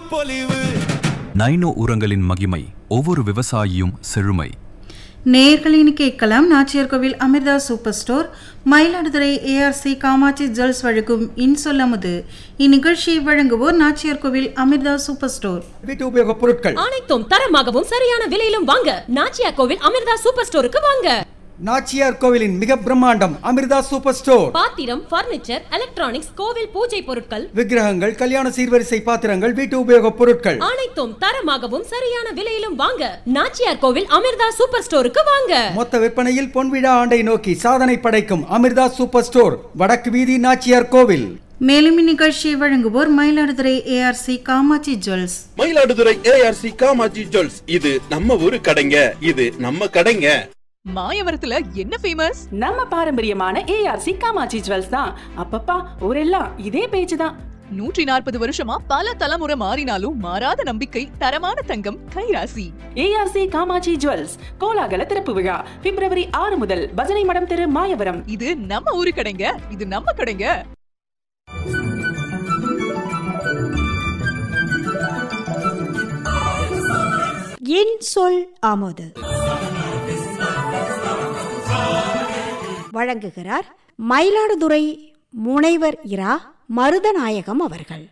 பொலிவு நைனோ உரங்களின் மகிமை ஒவ்வொரு விவசாயியும் செழுமை நேயர்களின் கேட்கலாம் Nachiyar Kovil Amirtha super store Mayiladuthurai A R C Kamatchi jewels வழங்கும் இன்சொல்லமுது இந்நிகழ்ச்சியை வழங்குவோர் நாச்சியார் கோவில் அமிர்தா சூப்பர் ஸ்டோர் வீட்டு உபயோகப் பொருட்கள் அனைத்தும் தரமாகவும் சரியான விலையிலும் வாங்க நாச்சியா கோவில் அமிர்தா சூப்பர் ஸ்டோருக்கு வாங்க நாச்சியார் கோவிலின் மிக பிரம்மாண்டம் அமிர்தா சூப்பர் ஸ்டோர் பாத்திரம் பர்னிச்சர் எலக்ட்ரானிக்ஸ் கோவில் பூஜை பொருட்கள் விக்கிரகங்கள் கல்யாண சீர்வரிசை பாத்திரங்கள் வீட்டு உபயோகப் பொருட்கள் அனைத்தும் தரமாகவும் சரியான விலையிலும் வாங்க நாச்சியார் கோவில் அமிர்தா சூப்பர் ஸ்டோருக்கு வாங்க மொத்த விற்பனையில் பொன்விழா ஆண்டை நோக்கி சாதனை படைக்கும் அமிர்தா சூப்பர் ஸ்டோர் வடக்கு வீதி நாச்சியார் கோவில் மேலும் இந்நிகழ்ச்சியை வழங்குவோர் Mayiladuthurai A R C Kamatchi jewels Mayiladuthurai A R C Kamaji jewels இது நம்ம ஊரு கடைங்க இது நம்ம கடைங்க மாயவரத்துல என்ன ஃபேமஸ் நம்ம பாரம்பரியமான ஏஆர்சி காமாட்சி ஜுவல்ஸ் தான் அப்பப்பா ஊரெல்லாம் இதே பேச்சு தான் நூற்றி நாற்பது வருஷமா பல தலைமுறை மாறினாலும் மாறாத நம்பிக்கை தரமான தங்கம் கைராசி ஏஆர்சி காமாட்சி ஜுவல்ஸ் கோலாகல திறப்பு விழா பிப்ரவரி ஆறு முதல் பஜனை மடம் தெரு மாயவரம் இது நம்ம ஊரு கடைங்க இது நம்ம கடைங்க என் சொல் ஆமோது வழங்குகிறார் மயிலாடுதுறை முனைவர் இரா மருதநாயகம் அவர்கள்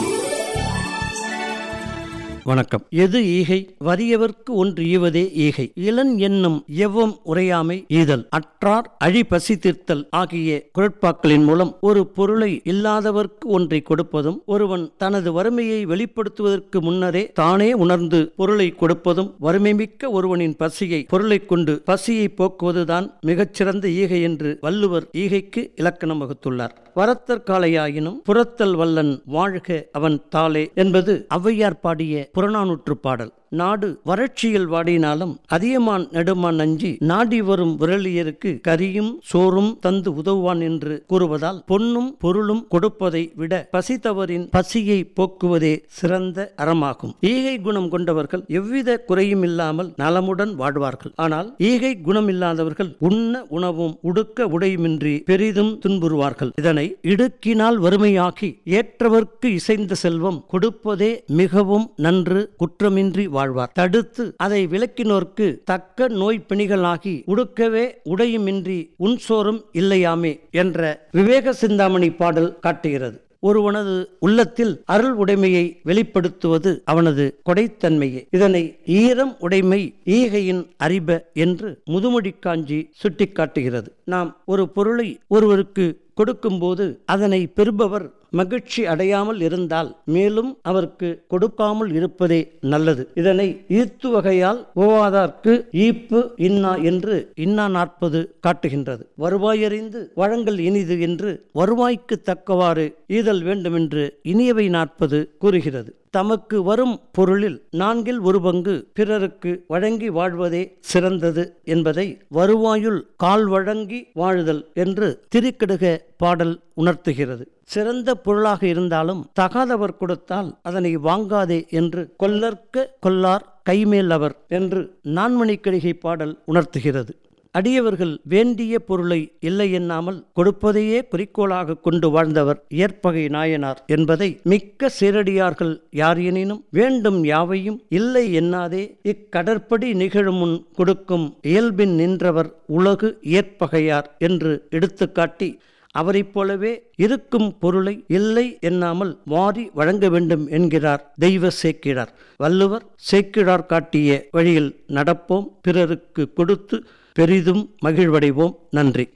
வணக்கம் எது ஈகை வறியவர்க்கு ஒன்று ஈவதே ஈகை இளன் என்னும் எவ்வம் உரையாமை ஈதல் அற்றார் அழி பசி தீர்த்தல் ஆகிய குரட்பாக்களின் மூலம் ஒரு பொருளை இல்லாதவர்க்கு ஒன்றை கொடுப்பதும் ஒருவன் தனது வறுமையை வெளிப்படுத்துவதற்கு முன்னரே தானே உணர்ந்து பொருளை கொடுப்பதும் வறுமைமிக்க ஒருவனின் பசியை பொருளைக் கொண்டு பசியை போக்குவதுதான் மிகச்சிறந்த ஈகை என்று வள்ளுவர் ஈகைக்கு இலக்கணம் வகுத்துள்ளார் வரத்தற் காளையாயினும் புறத்தல் வல்லன் வாழ்க அவன் தாளே என்பது ஔவையார் பாடிய புறநானூற்று பாடல் நாடு வறட்சியில் வாடினாலும் அதியமான் நெடுமான் நஞ்சி நாடி வரும் விரலியருக்கு கரியும் சோறும் தந்து உதவுவான் என்று கூறுவதால் பொன்னும் பொருளும் கொடுப்பதை விட பசித்தவரின் பசியை போக்குவதே சிறந்த அறமாகும் ஈகை குணம் கொண்டவர்கள் எவ்வித குறையும் இல்லாமல் நலமுடன் வாழ்வார்கள் ஆனால் ஈகை குணம் இல்லாதவர்கள் உண்ண உணவும் உடுக்க உடையுமின்றி பெரிதும் துன்புறுவார்கள் இதனை இடுக்கினால் வறுமையாக்கி ஏற்றவர்க்கு இசைந்த செல்வம் கொடுப்பதே மிகவும் நன்று குற்றமின்றி வாழ்வார் தடுத்து அதை விளக்கினோர்க்கு தக்க நோய் பிணிகளாகி உடுக்கவே உடையுமின்றி உன்சோறும் இல்லையாமே என்ற விவேக சிந்தாமணி பாடல் காட்டுகிறது ஒருவனது உள்ளத்தில் அருள் உடைமையை வெளிப்படுத்துவது அவனது கொடைத்தன்மையே இதனை ஈரம் உடைமை ஈகையின் அறிப என்று முதுமொழி காஞ்சி சுட்டிக்காட்டுகிறது நாம் ஒரு பொருளை ஒருவருக்கு கொடுக்கும்போது அதனை பெறுபவர் மகிழ்ச்சி அடையாமல் இருந்தால் மேலும் அவருக்கு கொடுக்காமல் இருப்பதே நல்லது இதனை ஈர்த்து வகையால் ஓவாதார்க்கு ஈப்பு இன்னா என்று இன்னா நாற்பது காட்டுகின்றது வருவாயறிந்து வழங்கல் இனிது என்று வருவாய்க்கு தக்கவாறு ஈதல் வேண்டுமென்று இனியவை நாற்பது கூறுகிறது தமக்கு வரும் பொருளில் நான்கில் ஒரு பங்கு பிறருக்கு வழங்கி வாழ்வதே சிறந்தது என்பதை வருவாயுள் கால் வழங்கி வாழுதல் என்று திருக்கிடுக பாடல் உணர்த்துகிறது சிறந்த பொருளாக இருந்தாலும் தகாதவர் கொடுத்தால் அதனை வாங்காதே என்று கொல்லற்க கொல்லார் கைமேல் அவர் என்று நான்மணிக்கடிகை பாடல் உணர்த்துகிறது அடியவர்கள் வேண்டிய பொருளை இல்லை எண்ணாமல் கொடுப்பதையே குறிக்கோளாக கொண்டு வாழ்ந்தவர் ஏற்பகை நாயனார் என்பதை மிக்க சீரடியார்கள் யார் எனினும் வேண்டும் யாவையும் இல்லை எண்ணாதே இக்கடற்படி நிகழும் முன் கொடுக்கும் இயல்பின் நின்றவர் உலகு ஏற்பகையார் என்று எடுத்துக்காட்டி அவரைப் போலவே இருக்கும் பொருளை இல்லை எண்ணாமல் வாரி வழங்க வேண்டும் என்கிறார் தெய்வ சேக்கிழார் வள்ளுவர் சேக்கிழார் காட்டிய வழியில் நடப்போம் பிறருக்கு கொடுத்து பெரிதும் மகிழ்வடைவோம் நன்றி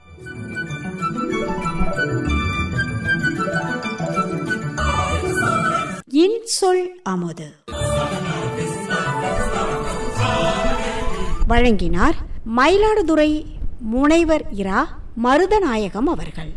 என் சொல் ஆமோது வழங்கினார் மயிலாடுதுறை முனைவர் இரா மருதநாயகம் அவர்கள்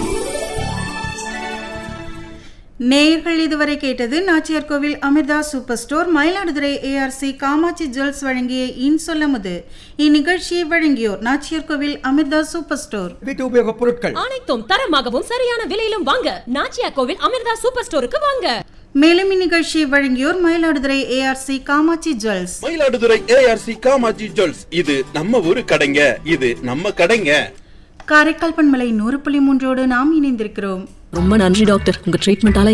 நேயர்கள் இதுவரை கேட்டது Nachiyar Kovil Amirtha super store Mayiladuthurai A R C Kamatchi jewels வழங்கிய இன்சொல்லமுது இந்நிகழ்ச்சியை வழங்கியோர் நாச்சியார் கோவில் அமிர்தா சூப்பர் ஸ்டோர் வீட்டு உபயோகப் பொருட்கள் அனைத்தும் தரமாகவும் சரியான விலையிலும் வாங்க நாச்சியா கோவில் அமிர்தா சூப்பர் ஸ்டோருக்கு வாங்க மேலும் இந்நிகழ்ச்சியை வழங்கியோர் Mayiladuthurai A R C Kamatchi jewels Mayiladuthurai A R C Kamaji jewels இது நம்ம ஊரு கடைங்க இது நம்ம கடைங்க காரைக்கால் பண்பலை நூறு புள்ளி மூன்றோடு நாம் இணைந்திருக்கிறோம் ரொம்ப நன்றி டாக்டர் உங்க ட்ரீட்மெண்டால